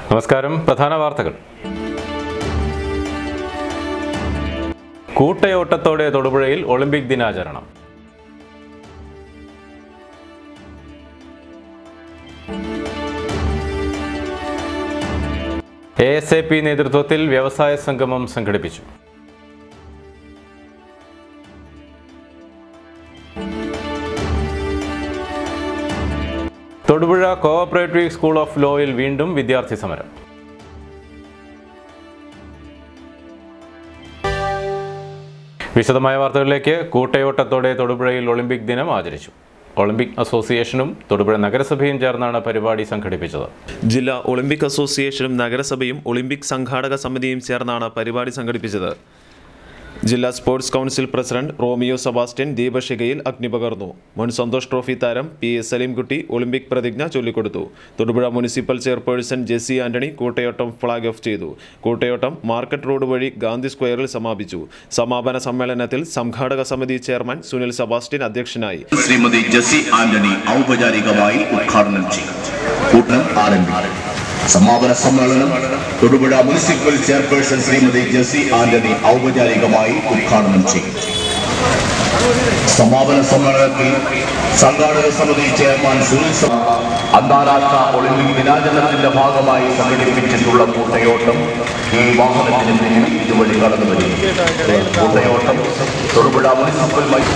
നമസ്കാരം പ്രധാന വാർത്തകൾ കൂട്ടയോട്ടത്തോടെ തൊടുപുഴയിൽ ഒളിമ്പിക് ദിനാചരണം എ എസ് എ പി നേതൃത്വത്തിൽ വ്യവസായ സംഗമം സംഘടിപ്പിച്ചു തൊടുപുഴ കോഓപ്പറേറ്റീവ് സ്കൂൾ ഓഫ് ലോയിൽ വീണ്ടും വിദ്യാർത്ഥി സമരം വിശദമായ വാർത്തകളിലേക്ക് കൂട്ടയോട്ടത്തോടെ തൊടുപുഴയിൽ ഒളിമ്പിക് ദിനം ആചരിച്ചു ഒളിമ്പിക് അസോസിയേഷനും തൊടുപുഴ നഗരസഭയും ചേർന്നാണ് പരിപാടി സംഘടിപ്പിച്ചത് ജില്ലാ ഒളിമ്പിക് അസോസിയേഷനും നഗരസഭയും ഒളിമ്പിക് സംഘാടക സമിതിയും ചേർന്നാണ് പരിപാടി സംഘടിപ്പിച്ചത് ജില്ലാ sports council president Romeo Sebastian ദീപശിഖയിൽ അഗ്നി പകർന്നു മുൻ സന്തോഷ് ട്രോഫി താരം പി എസ് സലീംകുട്ടി ഒളിമ്പിക് പ്രതിജ്ഞ ചൊല്ലിക്കൊടുത്തു Thodupuzha municipal chairperson Jessy Antony കൂട്ടയോട്ടം ഫ്ളാഗ് ഓഫ് ചെയ്തു കൂട്ടയോട്ടം മാർക്കറ്റ് റോഡ് വഴി ഗാന്ധി സ്ക്വയറിൽ സമാപിച്ചു സമാപന സമ്മേളനത്തിൽ സംഘാടക സമിതി ചെയർമാൻ സുനിൽ സെബാസ്റ്റ്യൻ അധ്യക്ഷനായി ശ്രീമതി ജസി ആന്റണി ഔപചാരികമായി ഉദ്ഘാടനം ചെയ്യും കൂട്ടം ആരംഭിക്കും സമാപന സമ്മേളനം തൊടുപുഴ മുനിസിപ്പൽ ചെയർപേഴ്സൺ ശ്രീമതി ജസി ആന്റണി ഔപചാരികമായി ഉദ്ഘാടനം ചെയ്യും സമാപന സമ്മേളനത്തിൽ സംഘാടക സമിതി ചെയർമാൻ സുനിൽ സ- അന്താരാഷ്ട്ര ഒളിമ്പിക് ദിനാചരണത്തിന്റെ ഭാഗമായി സംഘടിപ്പിച്ചിട്ടുള്ള കൂട്ടയോട്ടം ഈ വാഹനത്തിന് മുന്നിൽ ഇതുവഴി കടന്നു വരും കൂട്ടയോട്ടം തൊടുപുഴ മുനിസിപ്പൽ മൈ-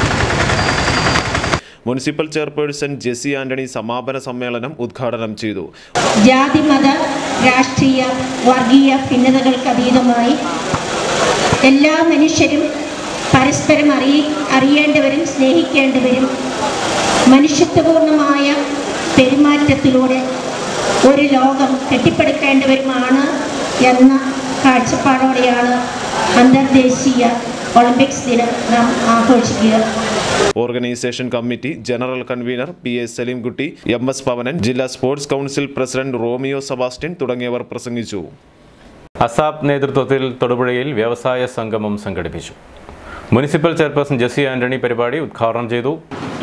മുനിസിപ്പൽ ചെയർപേഴ്സൺ ജെസ്സി ആന്റണി സമാപന സമ്മേളനം ഉദ്ഘാടനം ചെയ്തു ജാതിമത രാഷ്ട്രീയ വർഗീയ ഭിന്നതകൾക്ക് അതീതമായി എല്ലാ മനുഷ്യരും പരസ്പരം അറിയ അറിയേണ്ടവരും സ്നേഹിക്കേണ്ടവരും മനുഷ്യത്വപൂർണമായ പെരുമാറ്റത്തിലൂടെ ഒരു ലോകം കെട്ടിപ്പടുക്കേണ്ടവരുമാണ് എന്ന കാഴ്ചപ്പാടോടെയാണ് അന്തർദേശീയ ഒളിമ്പിക്സ് ദിനം നാം ആഘോഷിക്കുക organisation committee general convener P S Salimkutty M S Pavanan ജില്ലാ sports council president Romeo Sebastian തുടങ്ങിയവർ പ്രസംഗിച്ചു അസാപ് നേതൃത്വത്തിൽ തൊടുപുഴയിൽ വ്യവസായ സംഗമം സംഘടിപ്പിച്ചു മുനിസിപ്പൽ ചെയർപേഴ്സൺ ജെസ്സി ആന്റണി പരിപാടി ഉദ്ഘാടനം ചെയ്തു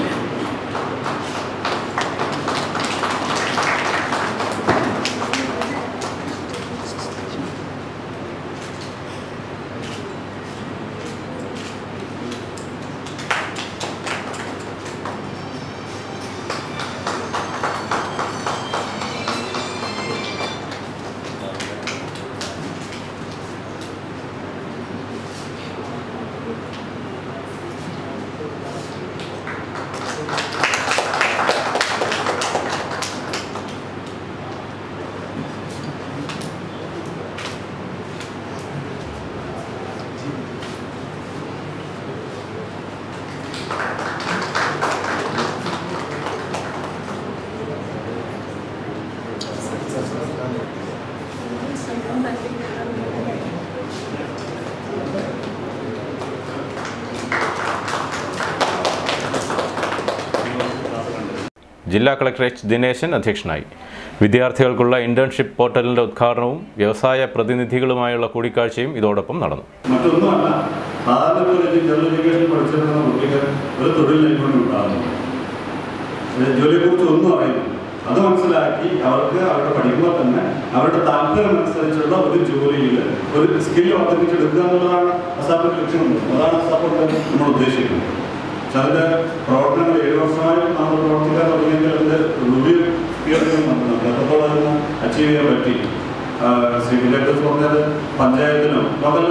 ജില്ലാ കളക്ടർ എച്ച് ദിനേശൻ അധ്യക്ഷനായി വിദ്യാർത്ഥികൾക്കുള്ള ഇന്റേൺഷിപ്പ് പോർട്ടലിന്റെ ഉദ്ഘാടനവും വ്യവസായ പ്രതിനിധികളുമായുള്ള കൂടിക്കാഴ്ചയും ഇതോടൊപ്പം നടന്നു മറ്റൊന്നുമല്ല സാധാരണ കോളേജിൽ ജനറൽ എഡ്യൂക്കേഷൻ പഠിച്ചിരുന്ന കുട്ടികൾ ഒരു തൊഴിൽ നൈപുണ്യം ഉണ്ടാകുന്നു ജോലിയെക്കുറിച്ച് ഒന്നും അറിയില്ല അത് മനസ്സിലാക്കി അവർക്ക് അവരുടെ പഠിക്കുമ്പോൾ തന്നെ അവരുടെ താല്പര്യം അനുസരിച്ചുള്ള ഒരു ജോലിയിൽ ഒരു സ്കിൽ വർദ്ധിപ്പിച്ചെടുക്കുക എന്നുള്ളതാണ് അസാപ്പിന്റെ ലക്ഷ്യം അതാണ് അസാപ്പ് നമ്മൾ ഉദ്ദേശിക്കുന്നത് പക്ഷെ അതിന്റെ പ്രവർത്തനങ്ങൾ ഏഴ് വർഷമായി നമ്മൾ പ്രവർത്തിക്കാൻ തുടങ്ങിയെങ്കിൽ അതിന്റെ റിവ്യൂ പിയറിംഗ് നടത്തുന്നുണ്ട് എത്രത്തോളം അതിന് അച്ചീവ് ചെയ്യാൻ പറ്റി ശ്രീ വിജയദാസ് പറഞ്ഞത് പഞ്ചായത്തിനും ലോക്കൽ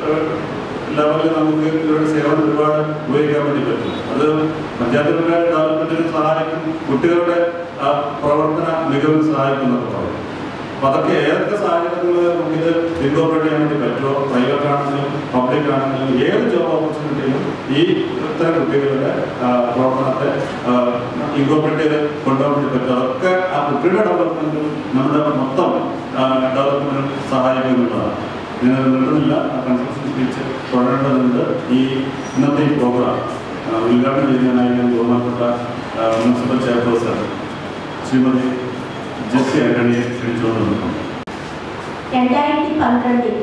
ലെവലിൽ നമുക്ക് ഇവരുടെ സേവനം ഒരുപാട് ഉപയോഗിക്കാൻ വേണ്ടി പറ്റും അത് പഞ്ചായത്തുകളുടെ ഡെവലപ്മെന്റിന് സഹായിക്കും കുട്ടികളുടെ ആ, പ്രവർത്തന മികവിന് സഹായിക്കും എന്നൊക്കെ പറയും അപ്പൊ അതൊക്കെ ഏതൊക്കെ സാഹചര്യങ്ങളിൽ നമുക്കിത് ഇൻകോർപ്പറേറ്റ് ചെയ്യാൻ വേണ്ടി പറ്റുമോ പ്രൈവറ്റ് ആണെങ്കിലും പബ്ലിക് ആണെങ്കിലും ഏത് ജോബ് ഓപ്പർച്യൂണിറ്റിയും ഈ ഇത്തരം കുട്ടികളുടെ ആ, പ്രവർത്തനത്തെ ഇൻകോർപ്പറേറ്റ് ചെയ്ത് കൊണ്ടുപോകാൻ വേണ്ടി പറ്റും അതൊക്കെ ആ കുട്ടിയുടെ ഡെവലപ്മെന്റിനും നമ്മുടെ മൊത്തം ഡെവലപ്മെന്റിനും സഹായിക്കുന്നുള്ളതാണ് ഇതിന് നിർത്തുന്നില്ല കൺസൾട്ടൻ സ്പീച്ച് തുടരേണ്ടതുണ്ട് ഈ ഇന്നത്തെ ഈ പ്രോഗ്രാം ഉദ്ഘാടനം ചെയ്യാനായി ഞാൻ ബഹുമാനപ്പെട്ട ആ, മുനിസിപ്പൽ ചെയർപേഴ്സൺ ശ്രീമതി ജെസ്സി ആന്റണിയെ ക്ഷണിച്ചുകൊണ്ടിരുന്നു രണ്ടായിരത്തി പന്ത്രണ്ടിൽ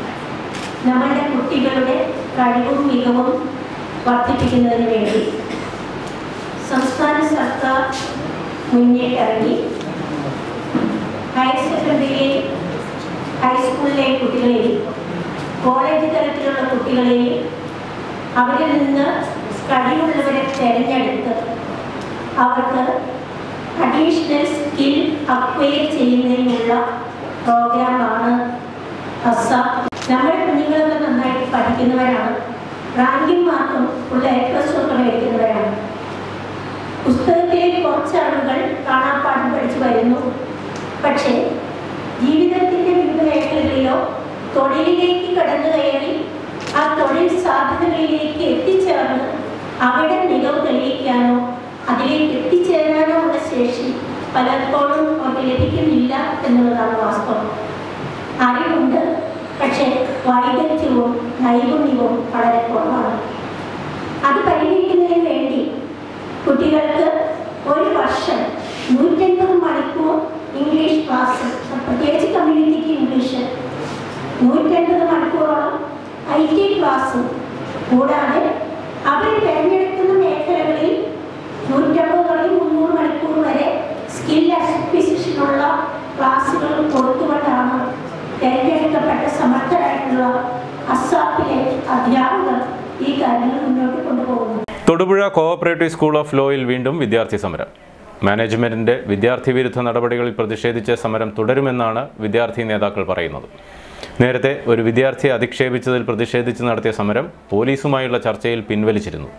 നമ്മളുടെ കുട്ടികളുടെ കഴിവും മികവും വർദ്ധിപ്പിക്കുന്നതിന് വേണ്ടി സംസ്ഥാന സർക്കാർ മുന്നിട്ടിറങ്ങി ഹയർ സെക്കൻഡറിയിലെയും ഹൈസ്കൂളിലെയും കുട്ടികളെയും കോളേജ് തലത്തിലുള്ള കുട്ടികളെയും അവരിൽ നിന്ന് കഴിവുള്ളവരെ തിരഞ്ഞെടുത്ത് അവർക്ക് അഡീഷണൽ സ്കിൽ അക്വയർ ചെയ്യുന്നതിനുള്ള പ്രോഗ്രാമാണ് അസ നമ്മുടെ കുഞ്ഞുങ്ങളൊക്കെ നന്നായിട്ട് പഠിക്കുന്നവരാണ് റാങ്കിങ് മാർക്കും ഉള്ള എ പ്ലസ് ഒക്കെ മേടിക്കുന്നവരാണ് പുസ്തകത്തിലെ കുറച്ച് ആളുകൾ കാണാപ്പാഠം പഠിച്ചു വരുന്നു പക്ഷേ ജീവിതത്തിൻ്റെ വിവിധ മേഖലകളിലോ തൊഴിലിലേക്ക് കടന്നു കയറി ആ തൊഴിൽ സാധ്യതകളിലേക്ക് എത്തിച്ചേർന്ന് അവിടെ മികവ് തെളിയിക്കാനോ അതിലേക്ക് എത്തിച്ചേരാനോ ഉള്ള ശേഷി പലപ്പോഴും അവർക്ക് ലഭിക്കുന്നില്ല എന്നുള്ളതാണ് വാസ്തവം അറിവുണ്ട് പക്ഷേ വൈദഗ്ധ്യവും നൈപുണ്യവും വളരെ കുറവാണ് അത് പരിഹരിക്കുന്നതിന് വേണ്ടി കുട്ടികൾക്ക് ഒരു വർഷം നൂറ്റൻപത് മണിക്കൂർ ഇംഗ്ലീഷ് ക്ലാസ് പ്രത്യേകിച്ച് കമ്മ്യൂണിറ്റിക്ക് ഇംഗ്ലീഷ് നൂറ്റൻപത് മണിക്കൂറോളം ഐ ടി ക്ലാസ്സും കൂടാതെ അവർ തിരഞ്ഞെടുക്കുന്ന മേഖലകളിൽ നൂറ്റമ്പത് തുടങ്ങി മുന്നൂറ് മണിക്കൂർ വരെ സ്കിൽ അക്വിസിഷനുള്ള ക്ലാസ്സുകൾ കൊടുത്തുകൊണ്ടാണ് തിരഞ്ഞെടുക്കപ്പെട്ട സമർത്ഥരായിട്ടുള്ള അസാപ്പിലെ അധ്യാപകർ ഈ കാര്യങ്ങൾ മുന്നോട്ട് കൊണ്ടുപോകുന്നത് തൊടുപുഴ കോഓപ്പറേറ്റീവ് സ്കൂൾ ഓഫ് ലോയിൽ വീണ്ടും വിദ്യാർത്ഥി സമരം മാനേജ്മെന്റിന്റെ വിദ്യാർത്ഥി വിരുദ്ധ നടപടികളിൽ പ്രതിഷേധിച്ച് സമരം തുടരുമെന്നാണ് വിദ്യാർത്ഥി നേതാക്കൾ പറയുന്നത് നേരത്തെ ഒരു വിദ്യാർത്ഥിയെ അധിക്ഷേപിച്ചതിൽ പ്രതിഷേധിച്ച് നടത്തിയ സമരം പോലീസുമായുള്ള ചർച്ചയിൽ പിൻവലിച്ചിരുന്നു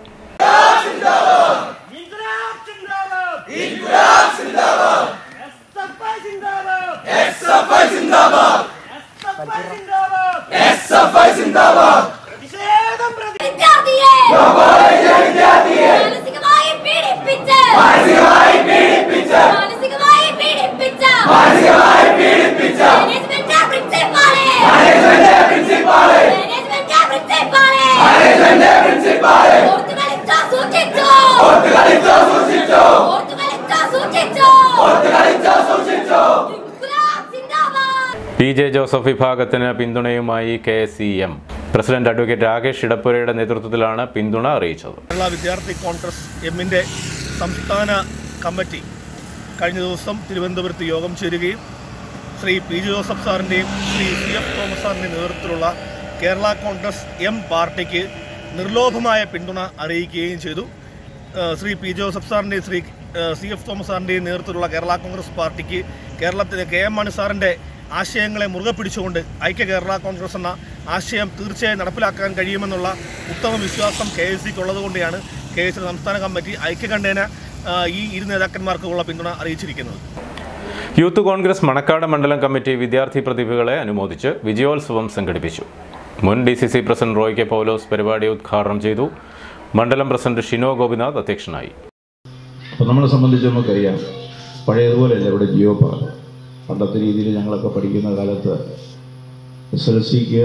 ഇൻക്ലാബ് സിന്ദാബാദ് ഇൻക്ലാബ് സിന്ദാബാദ് എസ്എഫ്ഐ സിന്ദാബാദ് എസ്എഫ്ഐ സിന്ദാബാദ് എസ്എഫ്ഐ സിന്ദാബാദ് പ്രതിഷേധം വിദ്യാർത്ഥിയെ മാനസികമായി പീഡിപ്പിച്ച് മാനസികമായി പീഡിപ്പിച്ച മാനസികമായി പീഡിപ്പിച്ച മാനസികമായി പീഡിപ്പിച്ച മാനേജ്മെന്റ് പ്രിൻസിപ്പാളെ മാനേജ്മെന്റ് പ്രിൻസിപ്പാളെ മാനേജ്മെന്റ് പ്രിൻസിപ്പാളെ മാനേജ്മെന്റ് പ്രിൻസിപ്പാളെ ഓർത്തു കളിച്ചോ സൂക്ഷിച്ചോ ഓർത്ത് കളിച്ചോ സൂക്ഷിച്ചോ ഓർത്തു കളിച്ചോ സൂക്ഷിച്ചോ ഓർത്ത് കളിച്ചോ സൂക്ഷിച്ചോ ഇൻക്ലാബ് സിന്ദാബാദ് പി ജെ ജോസഫ് വിഭാഗത്തിന് പിന്തുണയുമായി K C M president advocate Rakesh ഇടപ്പുരയുടെ നേതൃത്വത്തിലാണ് പിന്തുണ അറിയിച്ചത് കേരള വിദ്യാർത്ഥി കോൺഗ്രസ് എമ്മിൻ്റെ സംസ്ഥാന കമ്മിറ്റി കഴിഞ്ഞ ദിവസം തിരുവനന്തപുരത്ത് യോഗം ചേരുകയും ശ്രീ പി ജെ ജോസഫ് സാറിൻ്റെയും ശ്രീ സി എഫ് തോമസ് സാറിൻ്റെയും നേതൃത്വത്തിലുള്ള കേരള കോൺഗ്രസ് എം പാർട്ടിക്ക് നിർലോഭമായ പിന്തുണ അറിയിക്കുകയും ചെയ്തു ഏഹ് ശ്രീ പി ജെ ജോസഫ് സാറിൻ്റെയും ശ്രീ ഏഹ് സി എഫ് തോമസ് സാറിൻ്റെയും നേതൃത്വത്തിലുള്ള കേരള കോൺഗ്രസ് പാർട്ടിക്ക് കേരളത്തിലെ കെ എം മാണി സാറിൻ്റെ ആശയങ്ങളെ മുറുകെ പിടിച്ചുകൊണ്ട് ഐക്യ കേരള കോൺഗ്രസ് എന്ന ആശയം തീർച്ചയായും നടപ്പിലാക്കാൻ കഴിയുമെന്നുള്ള ഉത്തമ വിശ്വാസം കെ എസ് സിക്ക് ഉള്ളതുകൊണ്ടാണ് കെ എസ് സി സംസ്ഥാന കമ്മിറ്റി ഐക്യകണ്ഠേന ആ, ഈ ഇരു നേതാക്കന്മാർക്കുള്ള പിന്തുണ അറിയിച്ചിരിക്കുന്നത് യൂത്ത് കോൺഗ്രസ് മണക്കാട് മണ്ഡലം കമ്മിറ്റി വിദ്യാർത്ഥി പ്രതിഭകളെ അനുമോദിച്ച് വിജയോത്സവം സംഘടിപ്പിച്ചു മുൻ D C C president Roy K Paulose പരിപാടി ഉദ്ഘാടനം ചെയ്തു മണ്ഡലം പ്രസിഡന്റ് ഷിനോ ഗോപിനാഥ് അധ്യക്ഷനായി അപ്പോൾ നമ്മളെ സംബന്ധിച്ച് നമുക്കറിയാം പഴയതുപോലെയല്ല ഇവിടെ ജിയോ പാർക്ക് പണ്ടത്തെ രീതിയിൽ ഞങ്ങളൊക്കെ പഠിക്കുന്ന കാലത്ത് എസ് എൽ സിക്ക്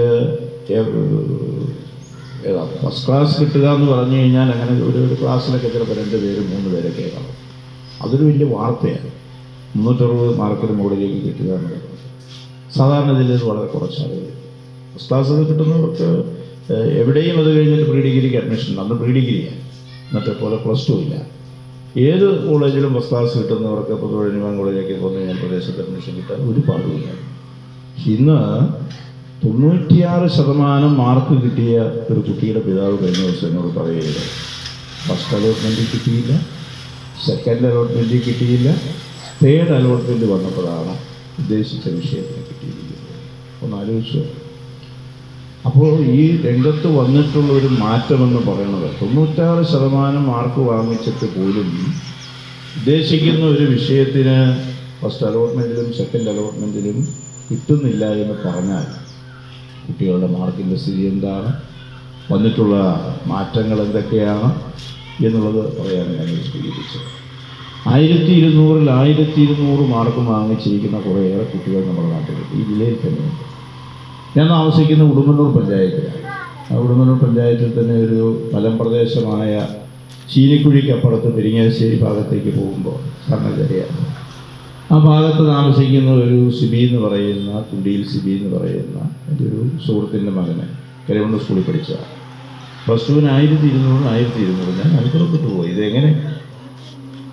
ഏതാ ഫസ്റ്റ് ക്ലാസ് കിട്ടുക എന്ന് പറഞ്ഞു കഴിഞ്ഞാൽ അങ്ങനെ ഒരു ഒരു ക്ലാസ്സിലൊക്കെ ചിലപ്പോൾ രണ്ട് പേര് മൂന്ന് പേരൊക്കെ കാണും അതൊരു വലിയ വാർത്തയാണ് മുന്നൂറ്ററുപത് മാർക്കിന് മുകളിലേക്ക് കിട്ടുക എന്ന് പറയുന്നത് സാധാരണ ജില്ലയിൽ വളരെ കുറച്ച് ആളുകൾ ഫസ്റ്റ് ക്ലാസ് കിട്ടുന്നവർക്ക് ഏഹ്, എവിടെയും അത് കഴിഞ്ഞിട്ട് പ്രീ ഡിഗ്രിക്ക് അഡ്മിഷൻ ഉണ്ട് അന്ന് പ്രീ ഡിഗ്രിയാണ് ഇന്നത്തെ പോലെ പ്ലസ് ടു ഇല്ല ഏത് കോളേജിലും ഫസ്റ്റ് ക്ലാസ് കിട്ടുന്നവർക്ക് പൊതുവഴിമാൻ കോളേജിലേക്ക് വന്നു കഴിഞ്ഞാൽ പ്രദേശത്ത് അഡ്മിഷൻ കിട്ടാൻ ഒരു പാടുമില്ല പക്ഷെ ഇന്ന് തൊണ്ണൂറ്റിയാറ് ശതമാനം മാർക്ക് കിട്ടിയ ഒരു കുട്ടിയുടെ പിതാവ് കഴിഞ്ഞ ദിവസം എന്നോട് പറയുകയുണ്ട് ഫസ്റ്റ് അലോട്ട്മെൻറ്റിൽ കിട്ടിയില്ല സെക്കൻഡ് അലോട്ട്മെൻറ്റിൽ കിട്ടിയില്ല തേർഡ് അലോട്ട്മെൻറ്റ് വന്നപ്പോഴാണ് ഉദ്ദേശിച്ച വിഷയത്തിന് കിട്ടിയിരിക്കുന്നത് ഒന്ന് ആലോചിച്ചു അപ്പോൾ ഈ രംഗത്ത് വന്നിട്ടുള്ള ഒരു മാറ്റമെന്ന് പറയുന്നത് തൊണ്ണൂറ്റാറ് ശതമാനം മാർക്ക് വാങ്ങിച്ചിട്ട് പോലും ഉദ്ദേശിക്കുന്ന ഒരു വിഷയത്തിന് ഫസ്റ്റ് അലോട്ട്മെൻറ്റിലും സെക്കൻഡ് അലോട്ട്മെൻറ്റിലും കിട്ടുന്നില്ല എന്ന് പറഞ്ഞാൽ കുട്ടികളുടെ മാർക്കിൻ്റെ സ്ഥിതി എന്താണ് വന്നിട്ടുള്ള മാറ്റങ്ങൾ എന്തൊക്കെയാണ് എന്നുള്ളത് പറയാൻ ഞാൻ വിശദീകരിച്ചത് ആയിരത്തി ഇരുന്നൂറിൽ ആയിരത്തി ഇരുന്നൂറ് മാർക്ക് വാങ്ങിച്ചിരിക്കുന്ന കുറേയേറെ കുട്ടികൾ നമ്മുടെ നാട്ടിലുണ്ട് ഈ ജില്ലയിൽ തന്നെയുണ്ട് ഞാൻ താമസിക്കുന്ന ഉടുമ്പന്നൂർ പഞ്ചായത്തിലാണ് ആ ഉടുമ്പന്നൂർ പഞ്ചായത്തിൽ തന്നെ ഒരു മലമ്പ്രദേശമായ ചീനിക്കുഴിക്കപ്പുറത്ത് പെരിങ്ങാശ്ശേരി ഭാഗത്തേക്ക് പോകുമ്പോൾ കർണചര്യാണ് ആ ഭാഗത്ത് താമസിക്കുന്ന ഒരു സിബി എന്ന് പറയുന്ന കുണ്ടിയിൽ സിബി എന്ന് പറയുന്ന എൻ്റെ ഒരു സുഹൃത്തിൻ്റെ മകനെ കരവണ്ണ സ്കൂളിൽ പഠിച്ച പ്ലസ് ടുവിന് ആയിരത്തി ഇരുന്നൂറ് ആയിരത്തി ഇരുന്നൂറ് ഞാൻ അത്ഭുതപ്പെട്ടു പോയി ഇതെങ്ങനെ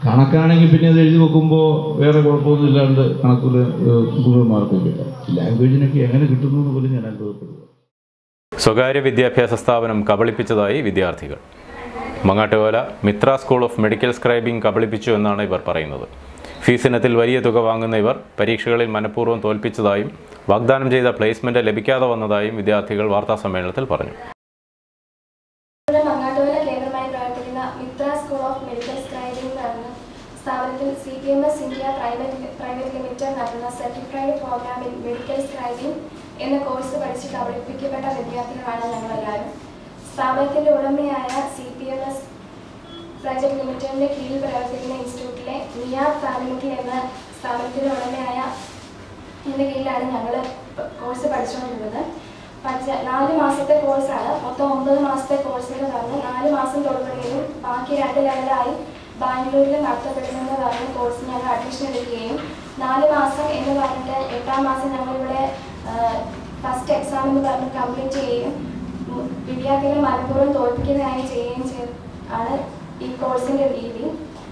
കണക്കാണെങ്കിൽ പിന്നെ അത് എഴുതി വെക്കുമ്പോൾ വേറെ കുഴപ്പമൊന്നും ഇല്ലാണ്ട് കണക്കിൽ മുഴുവൻ മാർക്ക് കിട്ടും ലാംഗ്വേജിനൊക്കെ എങ്ങനെ കിട്ടുന്നു എന്ന് പോലും ഞാൻ അത്ഭുതപ്പെടുക സ്വകാര്യ വിദ്യാഭ്യാസ സ്ഥാപനം കബളിപ്പിച്ചതായി വിദ്യാർത്ഥികൾ Mangattukola Mithra school of medical scribing കബളിപ്പിച്ചു എന്നാണ് ഇവർ പറയുന്നത് ഫീസിനത്തിൽ വലിയ തുക വാങ്ങുന്ന ഇവർ പരീക്ഷകളിൽ മനഃപൂർവ്വം തോൽപ്പിച്ചതായും വാഗ്ദാനം ചെയ്ത പ്ലേസ്മെന്റ് ലഭിക്കാതെ വന്നതായും വിദ്യാർത്ഥികൾ വാർത്താസമ്മേളനത്തിൽ പറഞ്ഞു മങ്ങാട്ടുകര കേന്ദ്രമായി പ്രവർത്തിക്കുന്ന Mithra school of medical scribing നടന്ന സ്ഥാപനത്തിൽ C P M S India private private limited നടത്തുന്ന certified program in medical scribing എന്ന കോഴ്സ് പഠിച്ച് കബളിപ്പിക്കപ്പെട്ട വിദ്യാർത്ഥികളാണ് ഞങ്ങളെല്ലാവരും സ്ഥാപനത്തിന്റെ ഉടമയായ C P M S private ലിമിറ്റഡിന്റെ കീഴിൽ പ്രവർത്തിക്കുന്ന ഇൻസ്റ്റിറ്റ്യൂട്ടിലെ നിയ ഫാമിലിറ്റിൽ എന്ന സ്ഥാപനത്തിന്റെ ഉടമയായ ഇതിന്റെ കീഴിലാണ് ഞങ്ങൾ കോഴ്സ് പഠിച്ചുകൊണ്ടിരുന്നത് പഠിച്ച നാല് മാസത്തെ കോഴ്സാണ് മൊത്തം ഒമ്പത് മാസത്തെ കോഴ്സിന് പറഞ്ഞ് നാല് മാസം തൊടുകയും ബാക്കി രണ്ട് ലെവലായി ബാംഗ്ലൂരിൽ നടത്തപ്പെടുമെന്ന് പറഞ്ഞ് കോഴ്സിന് ഞങ്ങൾ അഡ്മിഷൻ എടുക്കുകയും നാല് മാസം എന്ന് പറഞ്ഞിട്ട് എട്ടാം മാസം ഞങ്ങളിവിടെ ഫസ്റ്റ് എക്സാം എന്ന് പറഞ്ഞ് കംപ്ലീറ്റ് ചെയ്യുകയും ഉം, വിദ്യാർത്ഥികളെ മനഃപൂർവ്വം തോൽപ്പിക്കുന്നതായി ചെയ്യുകയും ചെയ്ത് ആണ് ഈ കോഴ്സിന്റെ രീതി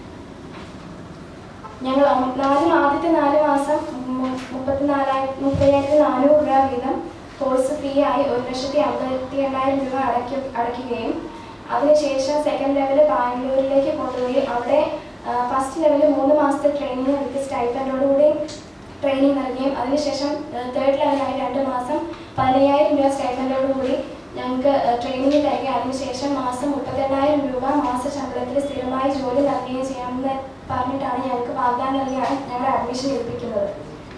ഞങ്ങൾ ഒ- നാല് ആദ്യത്തെ നാല് മാസം മു- മുപ്പത്തിനാലായിരത്തി മുപ്പതിനായിരത്തി നാനൂറ് രൂപ വീതം കോഴ്സ് ഫീ ആയി ഒരു ലക്ഷത്തി അമ്പത്തി എണ്ണായിരം രൂപ അടയ്ക്ക അടയ്ക്കുകയും അതിനുശേഷം സെക്കൻഡ് ലെവൽ ബാംഗ്ലൂരിലേക്ക് കൊണ്ടുപോയി അവിടെ ഫസ്റ്റ് ലെവലിൽ മൂന്ന് മാസത്തെ ട്രെയിനിങ് വിത്ത് സ്റ്റൈഫൻഡോടുകൂടി ട്രെയിനിങ് നൽകുകയും അതിനുശേഷം തേർഡ് ലെവലായി രണ്ട് മാസം പതിനയ്യായിരം രൂപ സ്റ്റൈഫൻഡോടുകൂടി ഞങ്ങൾക്ക് ട്രെയിനിങ് തരികയും അതിനുശേഷം മാസം മുപ്പത്തെണ്ണായിരം രൂപ മാസ ശമ്പളത്തിൽ സ്ഥിരമായി ജോലി നൽകുകയും ചെയ്യാമെന്ന് പറഞ്ഞിട്ടാണ് ഞങ്ങൾക്ക് വാഗ്ദാനം നൽകിയാണ് ഞങ്ങൾ അഡ്മിഷൻ എടുപ്പിക്കുന്നത്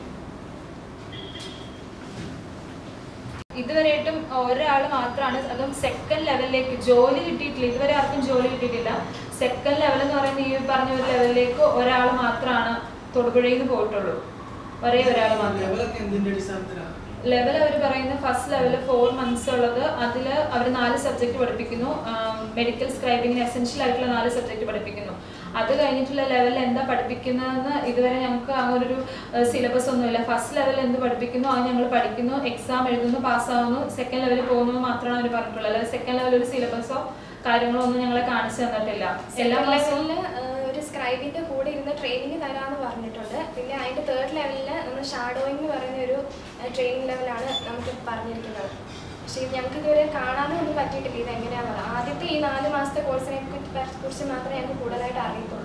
ഇതുവരെയായിട്ടും ഒരാൾ മാത്രമാണ് അതും സെക്കൻഡ് ലെവലിലേക്ക് ജോലി കിട്ടിയിട്ടില്ല ഇതുവരെ ആർക്കും ജോലി കിട്ടിയിട്ടില്ല സെക്കൻഡ് ലെവൽ എന്ന് പറയുന്ന ഈ പറഞ്ഞ ഒരു ലെവലിലേക്ക് ഒരാൾ മാത്രമാണ് തൊടുപുഴയിൽ നിന്ന് പോയിട്ടുള്ളൂ ഒരേ ഒരാൾ മാത്രം ലെവൽ അവർ പറയുന്ന ഫസ്റ്റ് ലെവൽ ഫോർ മന്ത്സ് ഉള്ളത് അതിൽ അവർ നാല് സബ്ജക്റ്റ് പഠിപ്പിക്കുന്നു മെഡിക്കൽ സ്ക്രൈബിങ്ങിന് എസെൻഷ്യൽ ആയിട്ടുള്ള നാല് സബ്ജക്റ്റ് പഠിപ്പിക്കുന്നു അത് കഴിഞ്ഞിട്ടുള്ള ലെവലിൽ എന്താ പഠിപ്പിക്കുന്നതെന്ന് ഇതുവരെ ഞങ്ങൾക്ക് അങ്ങനെ ഒരു സിലബസ് ഒന്നുമില്ല ഫസ്റ്റ് ലെവൽ എന്ത് പഠിപ്പിക്കുന്നു അത് ഞങ്ങൾ പഠിക്കുന്നു എക്സാം എഴുതുന്നു പാസ്സാവുന്നു സെക്കൻഡ് ലെവലിൽ പോകുന്നു എന്ന് മാത്രമാണ് അവർ പറഞ്ഞിട്ടുള്ളത് അല്ലാതെ സെക്കൻഡ് ലെവൽ ഒരു സിലബസോ കാര്യങ്ങളോ ഒന്നും ഞങ്ങളെ കാണിച്ചു തന്നിട്ടില്ല എല്ലാ മാസവും ലെവലിൽ ഒരു സ്ക്രൈബിന്റെ കൂടെ ഇരുന്ന് ട്രെയിനിങ് തരാമെന്ന് പറഞ്ഞിട്ടുണ്ട് പിന്നെ അതിന്റെ തേർഡ് ലെവലിൽ നമ്മൾ ഷാഡോയിങ് എന്ന് പറയുന്ന ഒരു ട്രെയിനിങ് ലെവലാണ് നമുക്ക് പറഞ്ഞിരിക്കുന്നത് പക്ഷേ ഇത് ഞങ്ങൾക്ക് ഇതുവരെ കാണാനും ഒന്നും പറ്റിയിട്ടില്ല ഇത് എങ്ങനെയാണെന്നുള്ളത് ആദ്യത്തെ ഈ നാല് മാസത്തെ കോഴ്സിനെ കുറിച്ച് മാത്രമേ ഞങ്ങൾക്ക് കൂടുതലായിട്ട് അറിയത്തുള്ളൂ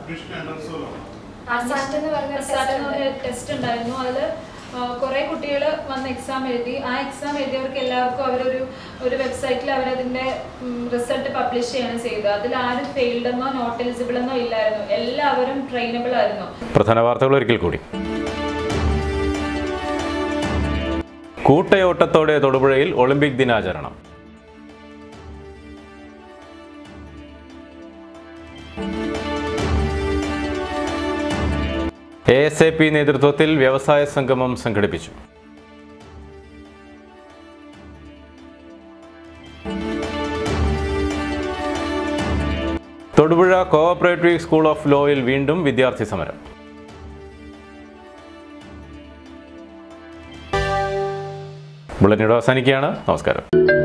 അസാറ്റ് എന്ന് പറഞ്ഞ ഒരു test ഉണ്ട്. ടെസ്റ്റ് ഉണ്ടായിരുന്നു അതിൽ കുറേ കുട്ടികൾ വന്ന് എക്സാം എഴുതി ആ എക്സാം എഴുതിയവർക്ക് എല്ലാവർക്കും അവരൊരു ഒരു വെബ്സൈറ്റിൽ അവരതിൻ്റെ റിസൾട്ട് പബ്ലിഷ് ചെയ്യാണ് ചെയ്തത് അതിൽ ആരും ഫെയിൽഡ് എന്നോ നോട്ട് എലിജിബിൾ എന്നോ ഇല്ലായിരുന്നു എല്ലാവരും ട്രെയിനബിൾ ആയിരുന്നു പ്രധാന വാർത്തകൾ ഒരിക്കൽ കൂടി കൂട്ടയോട്ടത്തോടെ തൊടുപുഴയിൽ ഒളിമ്പിക് ദിനാചരണം എ എസ് എ പി നേതൃത്വത്തിൽ വ്യവസായ സംഗമം സംഘടിപ്പിച്ചു തൊടുപുഴ കോഓപ്പറേറ്റീവ് സ്കൂൾ ഓഫ് ലോയിൽ വീണ്ടും വിദ്യാർത്ഥി സമരം ബുള്ളറ്റിനോട് അവസാനിക്കുകയാണ് നമസ്കാരം